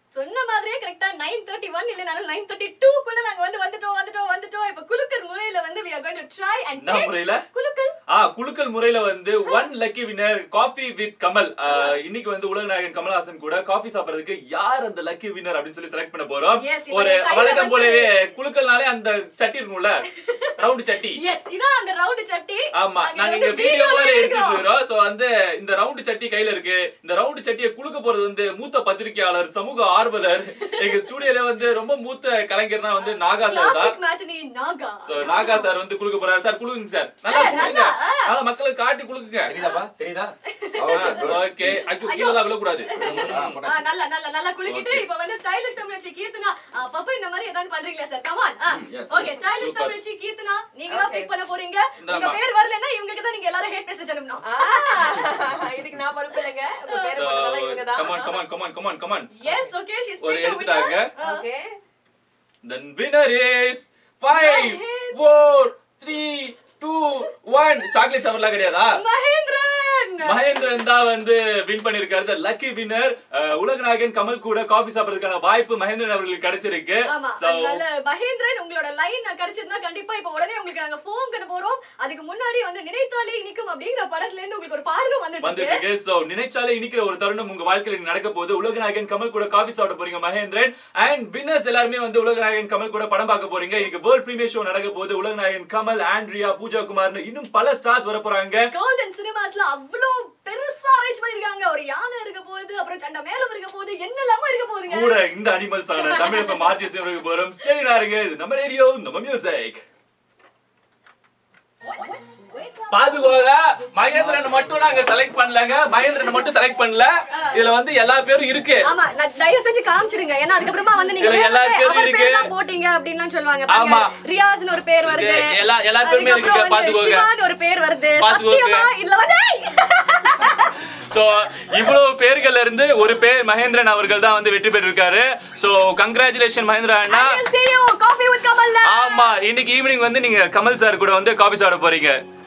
சொன்ன மாதிரியே கரெக்டா நைன் தேர்ட்டி ஒன் இல்லைனாலும் நைன் தேர்ட்டி டூக்குள்ள நாங்க வந்து வந்துட்டோம் வந்துட்டோம் வந்துட்டோம் இப்ப குலுக்கல் முறையில வந்து we are going to try and என்ன take முறையில குலுக்கல் ஆ குலுக்கல் முறையில வந்து one lucky winner coffee with Kamal ஆ, இன்னைக்கு வந்து உலகநாயகன் கமல்ஹாசன் கூட காஃபி சாப்பிடுறதுக்கு யார் அந்த லக்கி வினர் அப்படின்னு சொல்லி செலக்ட் பண்ண போறோம் Yes, இப்ப ஒரு என் கையில வழக்கம் வந்து- போலவே குலுக்கல்னாலே அந்த சட்டி இருக்கும்ல ரவுண்ட் சட்டி எஸ் இதான் அந்த ரவுண்ட் சட்டி ஆமா நாங்க நாங்க வந்து இங்க வீடியோ video வேற ல எடுத்துட்டு எடுக்கிறோம். இருக்கோம் சோ வந்து இந்த ரவுண்ட் சட்டி கையில இருக்கு இந்த ரவுண்ட் சட்டியை குலுக்க போறது வந்து மூத்த பத்திரிகையாளர் சமூக ஆர்வலர் எங்க ஸ்டுடியோல வந்து ரொம்ப மூத்த கலைஞர்னா வந்து நாகா சார் தான் Classic matinee Naga so Naga sir வந்து குலுக்க போறாரு சார் குலுக்குங்க சார் நல்லா Sir, குலுக்குங்க நல்லா, ஆ. நல்லா மக்களுக்கு காட்டி குலுக்குங்க தெரியுதாப்பா தெரியுதா ஓகே குட் ஓகே ஐயோ கீழே தான் விழக்கூடாது ஆ, நல்லா நல்லா நல்லா குலுக்கிட்டு Okay. இப்ப வந்து ஸ்டைலிஷ் தமிழச்சி கீர்த்தனா அப்பப்ப இந்த மாதிரி ஏதாவது பண்றீங்களா sir come on Yes, okay stylish Super. தமிழச்சி கீர்த்தனா நீங்க தான் Okay. பிக் பண்ண போறீங்க இந்தாம்மா. உங்க பேர் வரலன்னா இவங்களுக்கு தான் நீங்க எல்லாரும் ஹேட் மெசேஜ் அனுப்பணும் ஆ, இதுக்கு நான் பொறுப்பு இல்லைங்க உங்க பேரை So, போட்டதெல்லாம் இவங்க தான் come on, come on, come on, come on, come on. Yes okay she is ஒரு எடுத்துட்டாங்க okay Then winner is five, four, three, two, one. Chocolate சாப்பிடலாம் கிடையாதா மகேந்திரன் மகேந்திரன் தான் வந்து வின் பண்ணிருக்காரு லக்கி வின்னர் உலகநாயகன் கமல் கூட காபி சாப்பிடுறதுக்கான வாய்ப்பு மகேந்திரன் அவர்களுக்கு கிடைச்சிருக்கு ஆமா So, அதனால மகேந்திரன் உங்களோட லைன் கிடைச்சிருந்தா கண்டிப்பா இப்ப உடனே உங்களுக்கு நாங்க ஃபோன் பண்ண போறோம் அதுக்கு முன்னாடி வந்து நினைத்தாலே இனிக்கும் அப்படிங்கிற படத்துல இருந்து உங்களுக்கு ஒரு பாடலும் வந்துட்டு வந்துட்டு இருக்கு இருக்கு சோ நினைச்சாலே இனிக்கிற ஒரு தருணம் உங்க வாழ்க்கையில நடக்க போகுது உலகநாயகன் கமல் கூட காபி சாப்பிட போறீங்க மகேந்திரன் அண்ட் வின்னர்ஸ் எல்லாருமே வந்து உலகநாயகன் கமல் கூட படம் பார்க்க போறீங்க இன்னைக்கு வேர்ல்ட் பிரீமியர் ஷோ நடக்க போகுது உலகநாயகன் கமல் ஆண்ட்ரியா பூஜா குமார்னு இன்னும் பல ஸ்டார்ஸ் வர போறாங்க கோல்டன் சினிமாஸ்ல அவ்வளோ பெருசா அரேஞ்ச் பண்ணிருக்காங்க ஒரு யானை இருக்க போகுது அப்புறம் சண்டை மேலம் இருக்க போகுது என்னெல்லாமோ இருக்க போகுதுங்க கூட இந்த அனிமல்ஸ் ஆன தமிழ் FM மாத்தி சேவருக்கு போறோம் ஸ்டேடியா இருங்க இது நம்ம ரேடியோ நம்ம மியூசிக் பாதுகாக மகேந்திரன் மட்டும் நாங்க செலக்ட் பண்ணலங்க மகேந்திரன் மட்டும் செலக்ட் பண்ணல இதுல வந்து எல்லா பேரும் இருக்கு ஆமா நான் தயவு செஞ்சு காமிச்சிடுங்க ஏன்னா அதுக்கப்புறமா வந்து நீங்க இதுல எல்லா வேணும்னே பேரும் அவர் இருக்கு. பேர் தான் போட்டீங்க அப்படின்லாம் சொல்லுவாங்க ஆமா. பாருங்க ரியாஸ்னு ஒரு பேர் வருது இருக்கு. எல்லா- எல்லா பேருமே இருக்கு. அதுக்கப்புறம் வந்து பாத்துக்கோங்க. சிவான்னு ஒரு பேர் வருது பாத்துக்கோங்க. சத்தியமா இதுல வந்து சோ இவ்வளவு பேர்கள்ல இருந்து ஒரு பேர் மகேந்திரன் அவர்கள் தான் வந்து வெற்றி பெற்றிருக்காரு சோ கங்க்ராச்சுலேஷன் மகேந்திரா அண்ணா I will see you. Coffee with Kamal. ஆமா இன்னைக்கு ஈவினிங் வந்து நீங்க கமல் சார் கூட வந்து காபி சாப்பிட போறீங்க